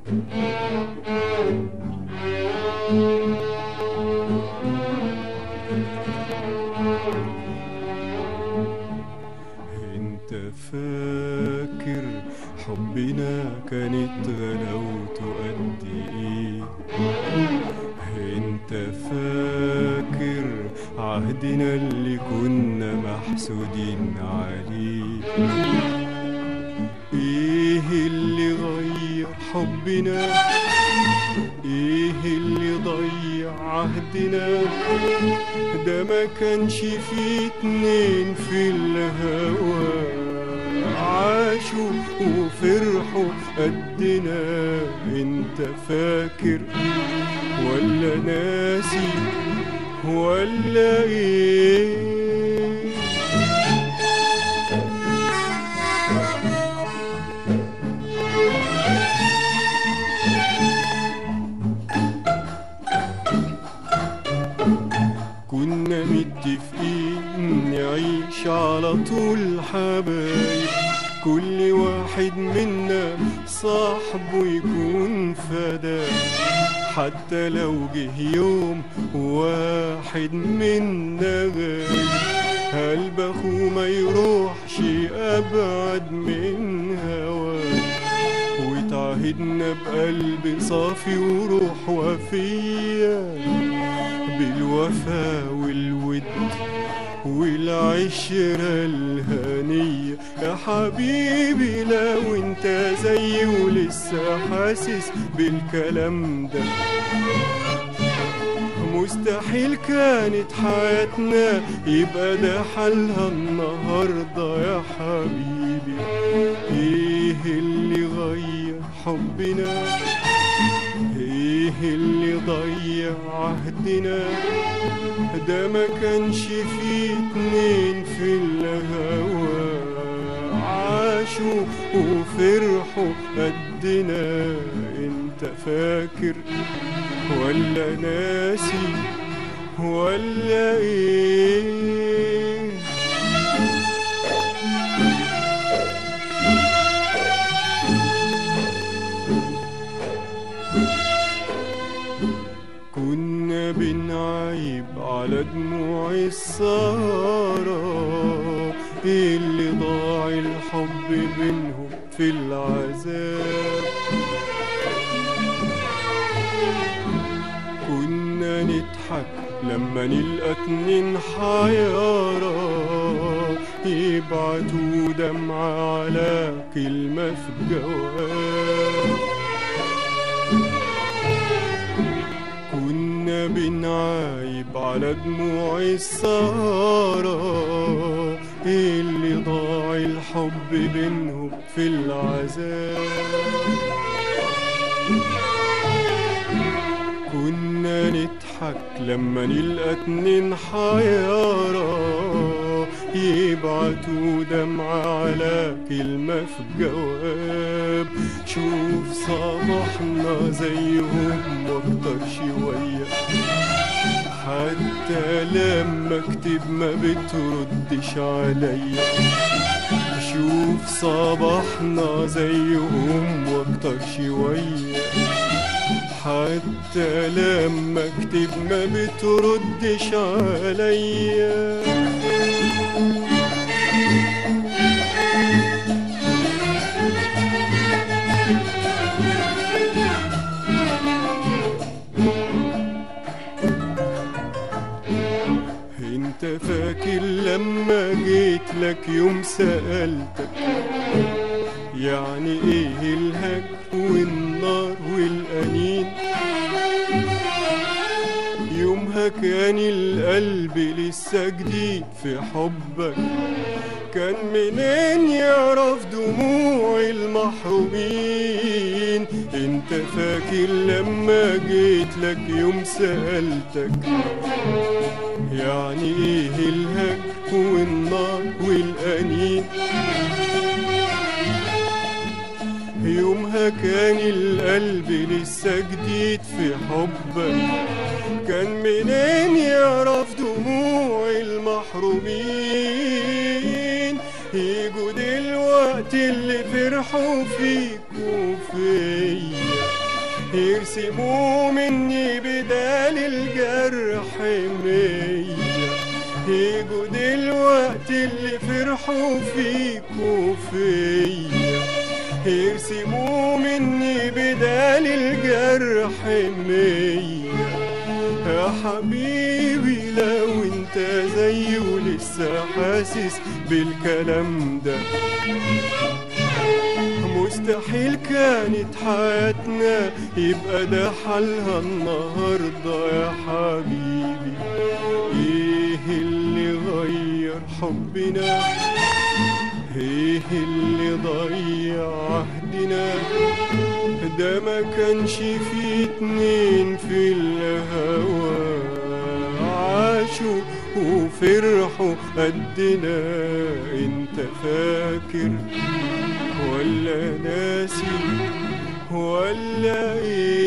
انت فاكر حبنا كانت غلاوته قد ايه انت فاكر عهدنا اللي كنا محسودين عليه ايه اللي غير حبنا ايه اللي ضيع عهدنا ده ما كانش في اتنين في الهوى عاشوا وفرحوا قدنا انت فاكر ولا ناسي ولا ايه كنا متفقين نعيش على طول حبايب كل واحد منا صاحبه يكون فدا حتى لو جه يوم واحد منا غايب قلب اخوه ما يروحش ابعد من هواه وتعهدنا بقلب صافي وروح وفيه بالوفا والود والعشرة الهنية يا حبيبي لو انت زيي ولسه حاسس بالكلام ده مستحيل كانت حياتنا يبقى ده حالها النهاردة يا حبيبي ايه اللي غير حبنا ايه اللي ضيع عهدنا ده ما كانش فيه اتنين في الهوى عاشوا وفرحوا قدنا انت فاكر ولا ناسي ولا ايه كنا بنعيب على دموع السهرة اللي ضاع الحب بينهم في العذاب كنا نضحك لما نلقى اتنين حيارى يبعتوا دمعة على كلمة في جواب كنا بنعايب على دموع السهرة اللي ضاع الحب بينهم في العذاب كنا نضحك لما نلقى اتنين حيارى يبعتوا دمعة على كلمة في جواب شوف صباحنا زيهم واكتر شوية حتى لما اكتب ما بتردش عليا شوف صباحنا زيهم واكتر شوية حتى لما اكتب ما بتردش عليا انت فاكر لما جيت لك يوم سألتك يعني ايه الهج والنار والأنين يومها كان القلب لسه جديد في حبك كان منين يعرف دموع المحرومين انت فاكر لما جيت لك يوم سألتك يعني ايه الهج والنار والأنين يومها كان القلب لسه جديد في حبك كان منين يعرف دموع المحرومين يجوا دلوقتي اللي فرحوا فيك وفيا يرسموا مني بدال الجرح مية يجوا دلوقتي اللي فرحوا فيكوا فيا يرسموا مني بدال الجرح مية يا حبيبي لو انت زيي ولسه حاسس بالكلام ده مستحيل كانت حياتنا يبقى ده حالها النهاردة يا حبيبي ايه اللي غير حبنا ايه اللي ضيع عهدنا ده ما كانش في اتنين في الهوى عاشوا وفرحوا قدنا انت فاكر ولا ناسي ولا ايه